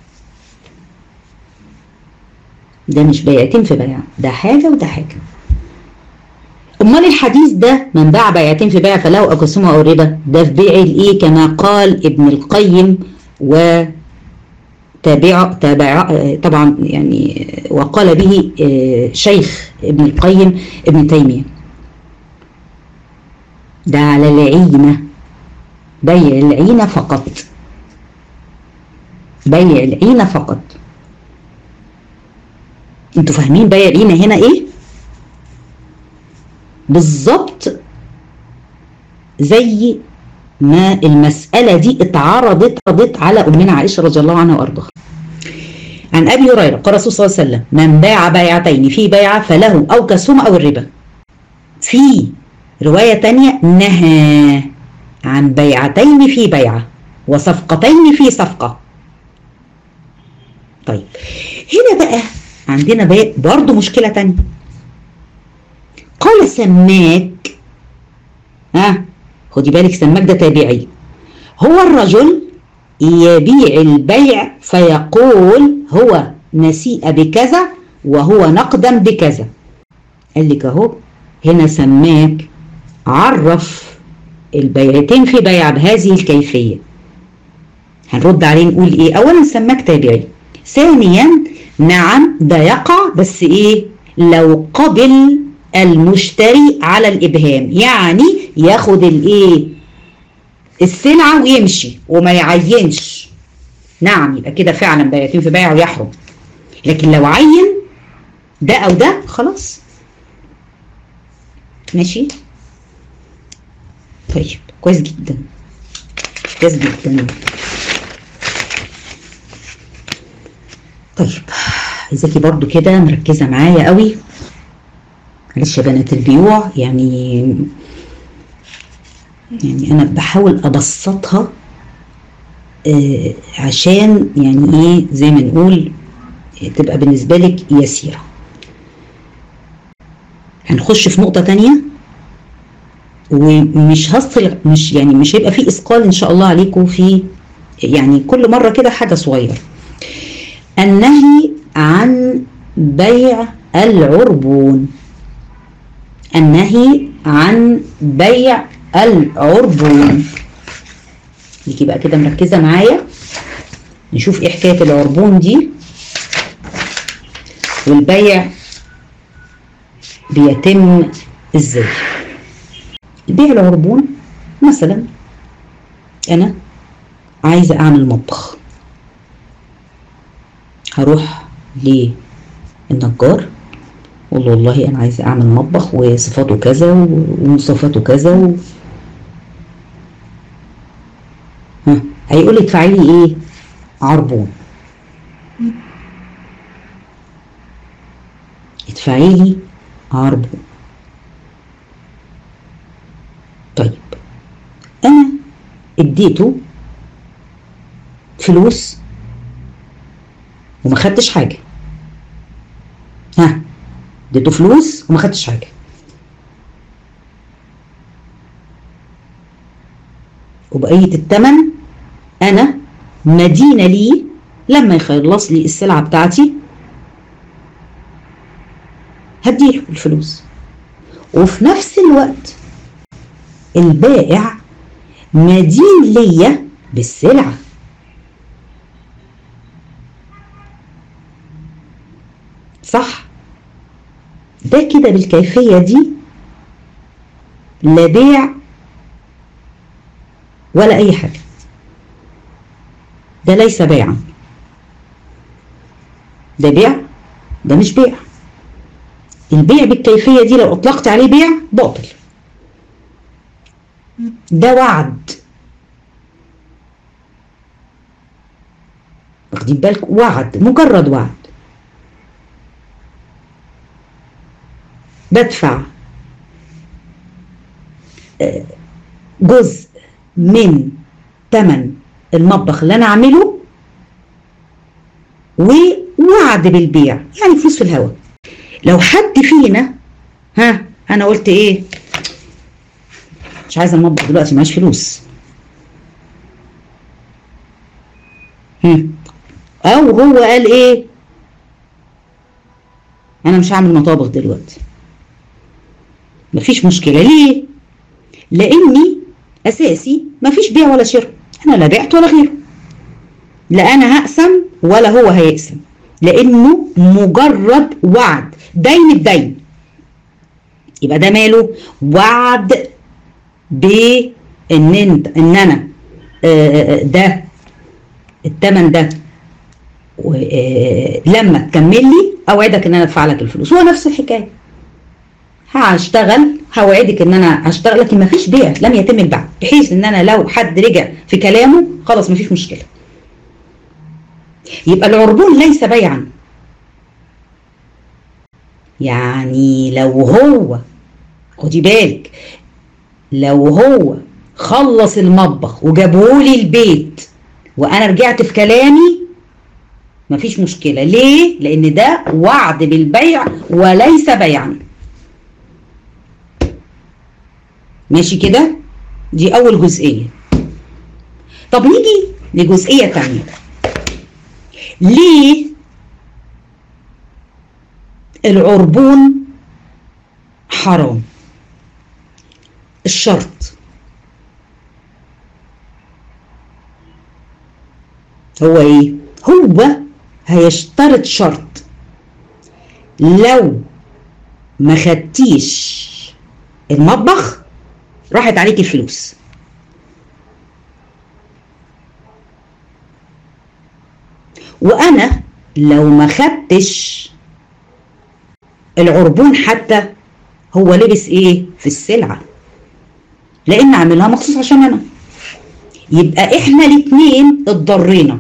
ده مش بيعتين في بيع ده حاجة وده حاجة امال الحديث ده من باع بيعتين في بيع فله او قسمه او ربا ده في بيع الايه كما قال ابن القيم و تابع تابع طبعا يعني وقال به شيخ ابن القيم ابن تيميه ده على العينه بيع العينه فقط بيع العينه فقط انتوا فاهمين بيع العينه هنا ايه بالظبط زي ما المسألة دي اتعرضت عرضت على أمنا عائشة رضي الله عنها وأرضاها عن أبي هريرة قال رسول صلى الله عليه وسلم من باع بيعتين في بيعة فله أو كسهما أو الربا في رواية تانية نهى عن بيعتين في بيعة وصفقتين في صفقة طيب هنا بقى عندنا بقى برضو مشكلة تانية قال سماك ها خدي بالك سماك ده تابعي هو الرجل يبيع البيع فيقول هو نسيء بكذا وهو نقدا بكذا قال لك اهو هنا سماك عرف البيعتين في بيع بهذه الكيفية هنرد عليه نقول ايه اولا سماك تابعي ثانيا نعم ده يقع بس ايه لو قبل المشتري على الابهام يعني ياخد الايه السلعه ويمشي وما يعينش نعم يبقى كده فعلا بيعتين في بيع ويحرم لكن لو عين ده او ده خلاص ماشي طيب كويس جدا كويس جدا طيب عايزاكي برضو كده مركزه معايا قوي معلش يا بنات البيوع يعني يعني انا بحاول ابسطها آه عشان يعني ايه زي ما نقول تبقى بالنسبه لك يسيره هنخش في نقطه تانية ومش هصل مش يعني مش هيبقى في اثقال ان شاء الله عليكم في يعني كل مره كده حاجه صغيره النهي عن بيع العربون النهي عن بيع العربون ليكي بقى كده مركزه معايا نشوف ايه حكايه العربون دي والبيع بيتم ازاي بيع العربون مثلا انا عايزه اعمل مطبخ هروح للنجار اقول له والله انا عايزه اعمل مطبخ وصفاته كذا ومواصفاته كذا و... ها هيقول لي ادفعي لي ايه عربون ادفعي لي عربون طيب انا اديته فلوس وما خدتش حاجه ها اديته فلوس وما خدتش حاجه وبقيه الثمن انا مدينه ليه لما يخلص لي السلعه بتاعتي هديله الفلوس وفي نفس الوقت البائع مدين ليا بالسلعه صح ده كده بالكيفية دي لا بيع ولا أي حاجة ده ليس بيعا ده بيع ده مش بيع البيع بالكيفية دي لو أطلقت عليه بيع باطل ده وعد واخدين بالك وعد مجرد وعد بدفع جزء من ثمن المطبخ اللي انا اعمله ووعد بالبيع يعني فلوس في الهواء لو حد فينا ها انا قلت ايه مش عايزه المطبخ دلوقتي معيش فلوس هم. او هو قال ايه انا مش هعمل مطابخ دلوقتي مفيش مشكله ليه لاني اساسي مفيش بيع ولا شراء انا لا بعت ولا غيره لا انا هقسم ولا هو هيقسم لانه مجرد وعد دين بدين يبقى ده ماله وعد بان انت ان انا ده الثمن ده لما تكمل لي اوعدك ان انا ادفع لك الفلوس هو نفس الحكايه هشتغل هوعدك ان انا هشتغل لكن ما فيش بيع لم يتم البيع بحيث ان انا لو حد رجع في كلامه خلاص ما فيش مشكله يبقى العربون ليس بيعا يعني لو هو خدي بالك لو هو خلص المطبخ وجابهولي البيت وانا رجعت في كلامي مفيش مشكلة ليه؟ لان ده وعد بالبيع وليس بيعا ماشي كده؟ دي اول جزئية طب نيجي لجزئية تانية ليه العربون حرام الشرط هو ايه هو هيشترط شرط لو ما خدتيش المطبخ راحت عليك الفلوس وانا لو ما خدتش العربون حتى هو لبس ايه في السلعه لان عاملها مخصوص عشان انا يبقى احنا الاتنين اتضرينا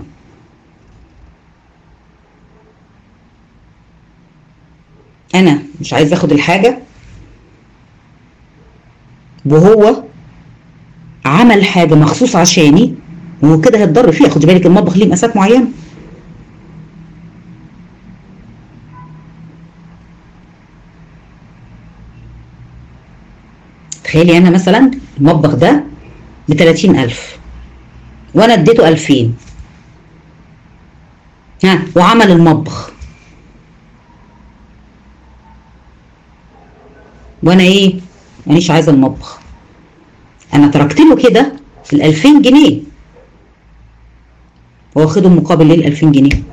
انا مش عايز اخد الحاجه وهو عمل حاجه مخصوص عشاني وهو كده هيتضر فيها خدي بالك المطبخ ليه مقاسات معينه تخيلي انا مثلا المطبخ ده ب 30000 وانا اديته 2000 ها وعمل المطبخ وانا ايه مانيش عايزه المطبخ انا تركت له كده ال 2000 جنيه واخدهم مقابل ليه ال 2000 جنيه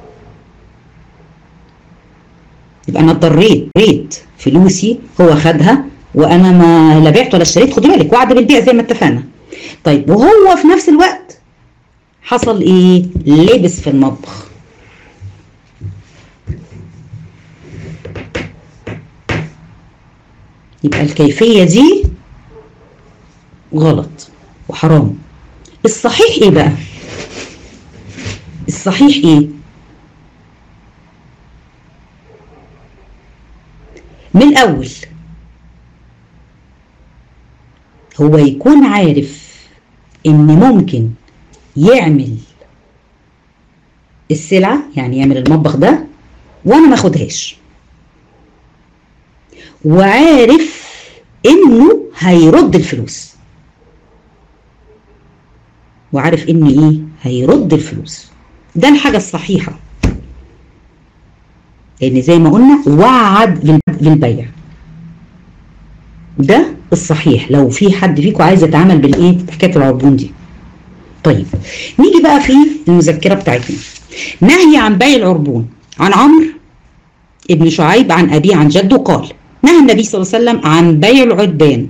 يبقى انا اتضريت ريت فلوسي هو خدها وانا ما لا بعت ولا اشتريت خدي بالك وعد بالبيع زي ما اتفقنا طيب وهو في نفس الوقت حصل ايه لبس في المطبخ يبقى الكيفية دي غلط وحرام الصحيح ايه بقى الصحيح ايه من الاول هو يكون عارف ان ممكن يعمل السلعة يعني يعمل المطبخ ده وانا ما اخدهاش وعارف انه هيرد الفلوس وعارف ان ايه هيرد الفلوس ده الحاجة الصحيحة لان زي ما قلنا وعد بالبيع ده الصحيح لو في حد فيكم عايز يتعامل بالايه حكايه العربون دي طيب نيجي بقى في المذكره بتاعتنا نهي عن بيع العربون عن عمرو ابن شعيب عن ابيه عن جده قال نهى النبي صلى الله عليه وسلم عن بيع العدبان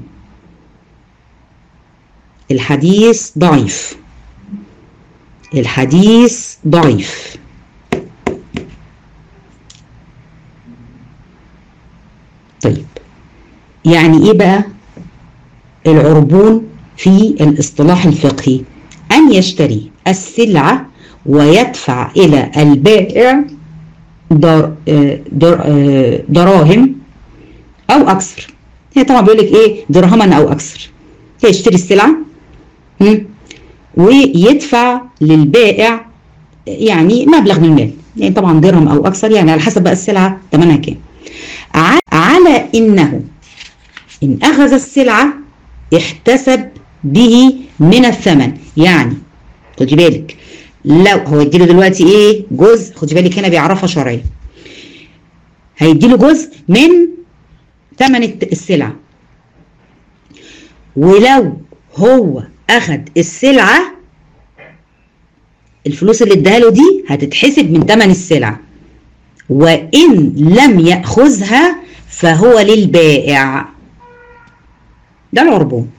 الحديث ضعيف الحديث ضعيف طيب يعني ايه بقى العربون في الاصطلاح الفقهي ان يشتري السلعه ويدفع الى البائع در در دراهم او اكثر هي طبعا بيقول لك ايه درهما او اكثر هيشتري السلعة مم. ويدفع للبائع يعني مبلغ من المال يعني طبعا درهم او اكثر يعني على حسب بقى السلعة ثمنها كام ع- على انه ان اخذ السلعة احتسب به من الثمن يعني خدي بالك لو هو يديله دلوقتي ايه جزء خدي بالك هنا بيعرفها شرعيا هيديله جزء من ثمن الت- السلعة ولو هو اخذ السلعة الفلوس اللي اداها له دي هتتحسب من ثمن السلعة وإن لم يأخذها فهو للبائع ده العربون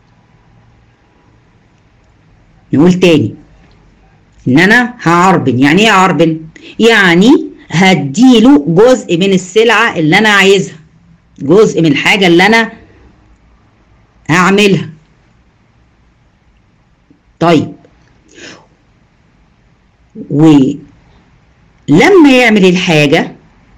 نقول تاني ان انا هعربن يعني ايه عربن يعني هديله جزء من السلعة اللي انا عايزها جزء من الحاجة اللي انا هعملها طيب ولما يعمل الحاجة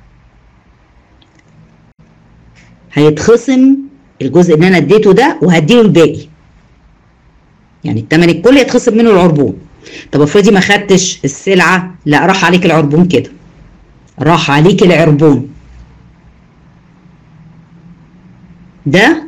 هيتخصم الجزء اللي انا اديته ده وهديله الباقي يعني التمن الكل يتخصم منه العربون طب افرضي ما خدتش السلعة لا راح عليك العربون كده راح عليك العربون ده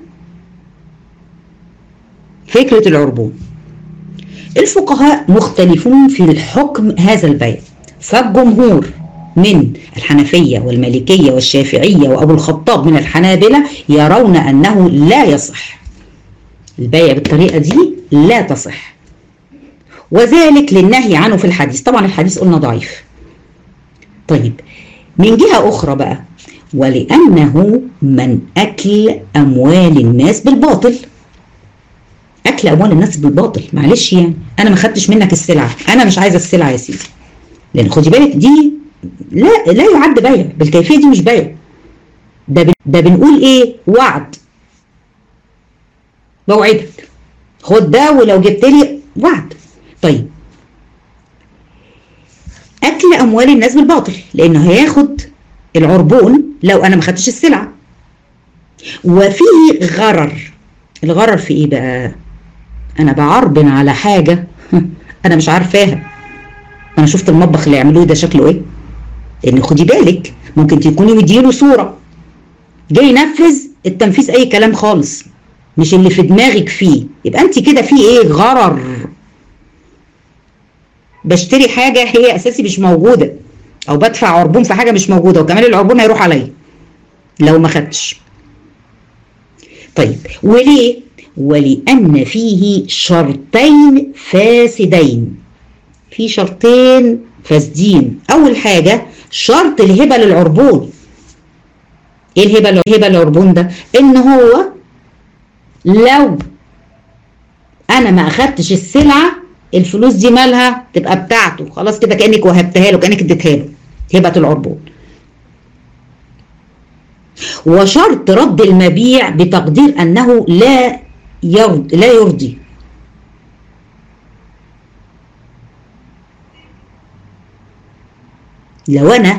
فكرة العربون الفقهاء مختلفون في الحكم هذا البيع فالجمهور من الحنفية والمالكية والشافعية وأبو الخطاب من الحنابلة يرون أنه لا يصح البيع بالطريقة دي لا تصح وذلك للنهي عنه في الحديث طبعا الحديث قلنا ضعيف طيب من جهة أخرى بقى ولأنه من أكل أموال الناس بالباطل اكل اموال الناس بالباطل معلش يعني انا ما خدتش منك السلعه انا مش عايزه السلعه يا سيدي لان خدي بالك دي لا لا يعد بيع بالكيفيه دي مش بيع ده بن ده بنقول ايه وعد بوعدك خد ده ولو جبت لي وعد طيب اكل اموال الناس بالباطل لانه هياخد العربون لو انا ما خدتش السلعه وفيه غرر الغرر في ايه بقى انا بعربن على حاجه انا مش عارفاها انا شفت المطبخ اللي يعملوه ده شكله ايه لان خدي بالك ممكن تكوني مديله صوره جاي ينفذ التنفيذ اي كلام خالص مش اللي في دماغك فيه يبقى انت كده في ايه غرر بشتري حاجه هي اساسي مش موجوده او بدفع عربون في حاجه مش موجوده وكمان العربون هيروح عليا لو ما خدتش طيب وليه ولأن فيه شرطين فاسدين في شرطين فاسدين أول حاجة شرط الهبة للعربون ايه الهبة الهبة للعربون ده ان هو لو انا ما اخدتش السلعة الفلوس دي مالها تبقى بتاعته خلاص كده كأنك وهبتها له كأنك اديتها له هبة العربون وشرط رد المبيع بتقدير انه لا يرضي لا يرضي لو انا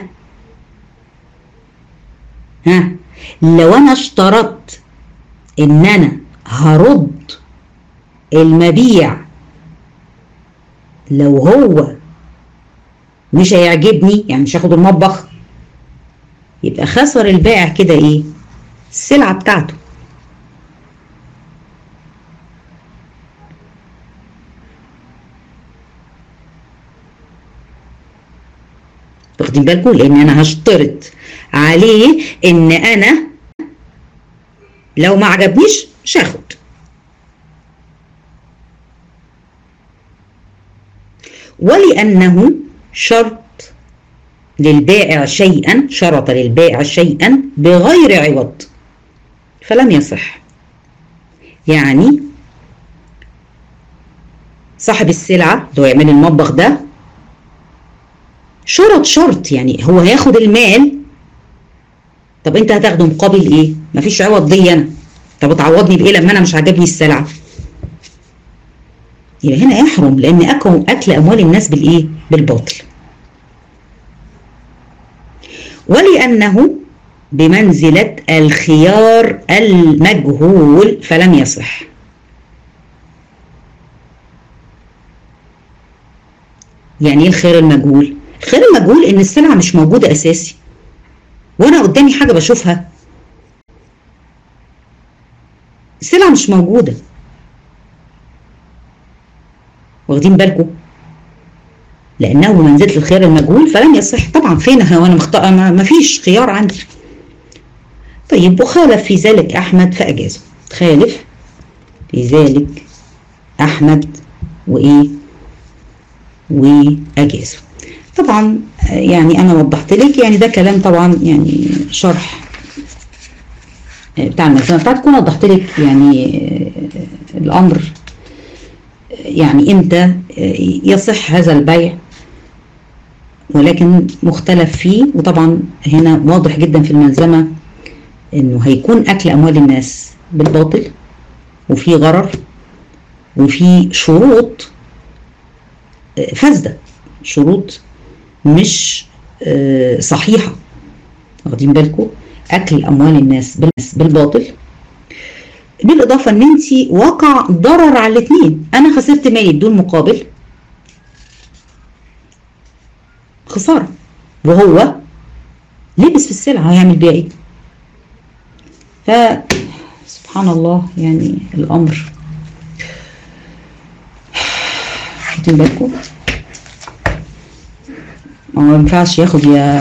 ها لو انا اشترطت ان انا هرد المبيع لو هو مش هيعجبني يعني مش هاخد المطبخ يبقى خسر البائع كده ايه السلعة بتاعته واخدين بالكم لان انا هشترط عليه ان انا لو ما عجبنيش مش هاخد ولانه شرط للبائع شيئا شرط للبائع شيئا بغير عوض فلم يصح يعني صاحب السلعة اللي هو يعمل المطبخ ده شرط شرط يعني هو هياخد المال طب انت هتاخده مقابل ايه مفيش عوض دي انا طب تعوضني بايه لما انا مش عاجبني السلعة يبقى هنا يحرم لان اكل اكل اموال الناس بالايه بالباطل ولأنه بمنزلة الخيار المجهول فلم يصح يعني ايه الخير المجهول الخير المجهول ان السلعه مش موجوده اساسي وانا قدامي حاجه بشوفها السلعه مش موجوده واخدين بالكم لانه بمنزله الخيار المجهول فلم يصح طبعا فين وانا مخت... ما فيش خيار عندي طيب وخالف في ذلك احمد فاجازه خالف في ذلك احمد وايه واجازه طبعا يعني انا وضحت لك يعني ده كلام طبعا يعني شرح بتاع الملزمه بتاعتكم وضحت لك يعني الامر يعني امتى يصح هذا البيع ولكن مختلف فيه وطبعا هنا واضح جدا في الملزمه انه هيكون اكل اموال الناس بالباطل وفي غرر وفي شروط فاسده شروط مش صحيحه واخدين بالكم اكل اموال الناس بالباطل بالاضافه ان انت وقع ضرر على الاثنين انا خسرت مالي بدون مقابل خساره وهو لبس في السلعه هيعمل بيها ايه ف سبحان الله يعني الامر واخدين بالكم هو ما ينفعش ياخد يا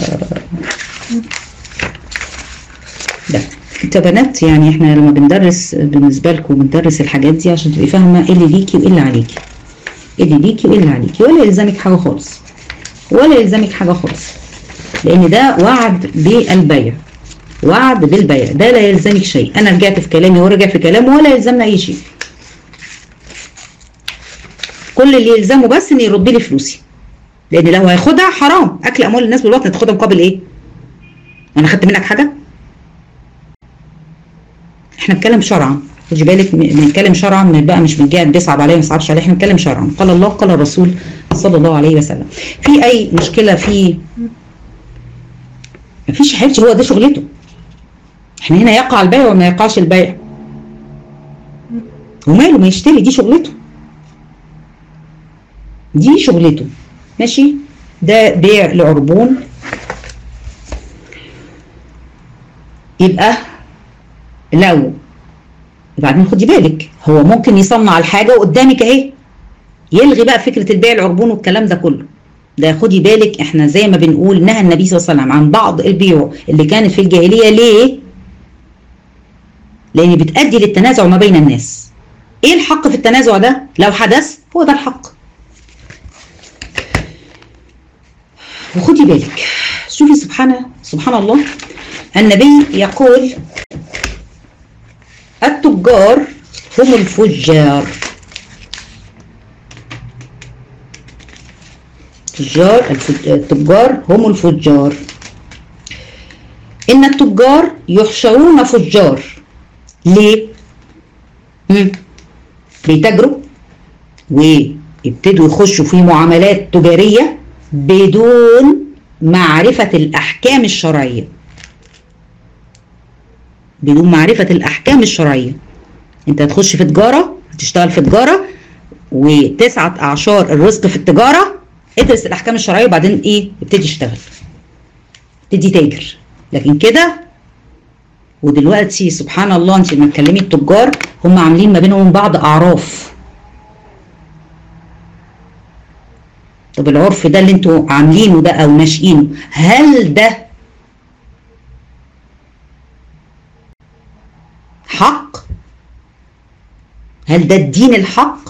ده انت بنات يعني احنا لما بندرس بالنسبه لكم بندرس الحاجات دي عشان تبقي فاهمه ايه اللي ليكي وايه اللي عليكي ايه اللي ليكي وايه اللي عليكي ولا يلزمك حاجه خالص ولا يلزمك حاجه خالص لان ده وعد بالبيع وعد بالبيع ده لا يلزمك شيء انا رجعت في كلامي ورجع في كلامه ولا يلزمنا اي شيء كل اللي يلزمه بس ان يرد لي فلوسي لان لو هياخدها حرام اكل اموال الناس بالباطل تاخدها مقابل ايه انا خدت منك حاجه احنا بنتكلم شرعا خدي بالك بنتكلم شرعا من بقى مش من جهه بيصعب عليا ما يصعبش عليا احنا بنتكلم شرعا قال الله قال الرسول صلى الله عليه وسلم في اي مشكله في مفيش حبيبتي هو ده شغلته احنا هنا يقع البيع وما يقعش البيع وماله ما يشتري دي شغلته دي شغلته ماشي ده بيع لعربون يبقى لو وبعدين خدي بالك هو ممكن يصنع الحاجه وقدامك اهي يلغي بقى فكره البيع العربون والكلام ده كله ده خدي بالك احنا زي ما بنقول نهى النبي صلى الله عليه وسلم عن بعض البيوع اللي كانت في الجاهليه ليه؟ لان بتؤدي للتنازع ما بين الناس. ايه الحق في التنازع ده؟ لو حدث هو ده الحق. وخدي بالك شوفي سبحانه سبحان الله النبي يقول التجار هم الفجار التجار التجار هم الفجار إن التجار يحشرون فجار ليه؟ مم. بيتاجروا ويبتدوا يخشوا في معاملات تجارية بدون معرفة الأحكام الشرعية بدون معرفة الأحكام الشرعية أنت هتخش في تجارة هتشتغل في تجارة وتسعة أعشار الرزق في التجارة ادرس الأحكام الشرعية وبعدين إيه ابتدي اشتغل ابتدي تاجر لكن كده ودلوقتي سبحان الله انت لما تكلمي التجار هم عاملين ما بينهم وبين بعض اعراف طب العرف ده اللي انتوا عاملينه ده او ناشئينه هل ده حق هل ده الدين الحق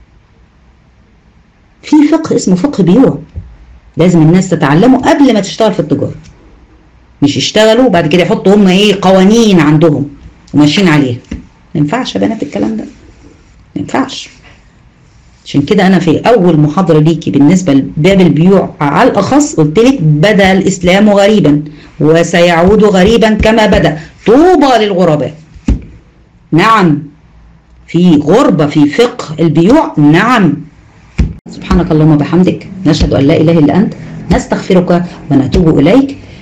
في فقه اسمه فقه بيوع لازم الناس تتعلمه قبل ما تشتغل في التجاره مش يشتغلوا وبعد كده يحطوا هم ايه قوانين عندهم وماشيين عليها ما ينفعش يا بنات الكلام ده ما ينفعش عشان كده انا في اول محاضره ليكي بالنسبه لباب البيوع على الاخص قلت لك بدا الاسلام غريبا وسيعود غريبا كما بدا طوبى للغرباء نعم في غربه في فقه البيوع نعم سبحانك اللهم وبحمدك نشهد ان لا اله الا انت نستغفرك ونتوب اليك